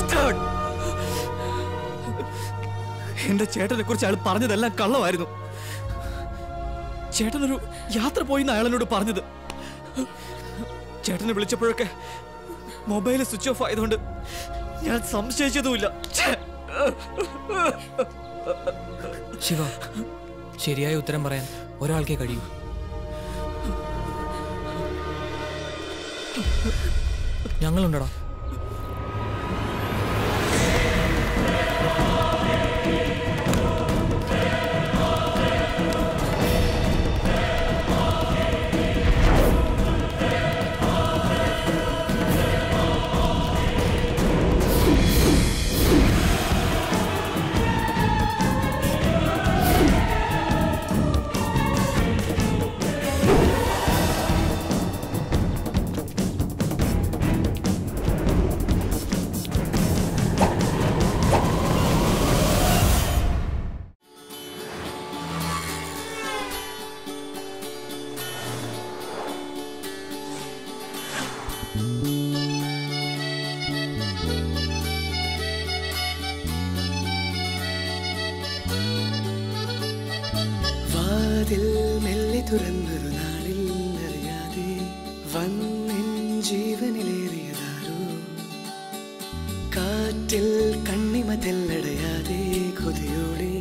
bastard! എന്റെ ചേട്ടനെ കുറിച്ച് അയാൾ പറഞ്ഞതെല്ലാം കള്ളമായിരുന്നു ചേട്ടനൊരു യാത്ര പോയി എന്ന് അയാളെന്നോട് പറഞ്ഞത് ചേട്ടനെ വിളിച്ചപ്പോഴൊക്കെ മൊബൈൽ സ്വിച്ച് ഓഫ് ആയതുകൊണ്ട് ഞാൻ സംശയിച്ചതുമില്ല ഛെ! ശിവ ശരിയായ ഉത്തരം പറയാൻ ഒരാൾക്കേ കഴിയൂ ഞങ്ങളുണ്ടടാ വാതിൽ മെല്ലെ തുറന്നൊരു നാളിൽ അറിയാതെ വന്നിൻ ജീവനിലേറിയതാരോ കാറ്റിൽ കണ്ണിമ തെല്ലടയാതെ കൊതിയോടെ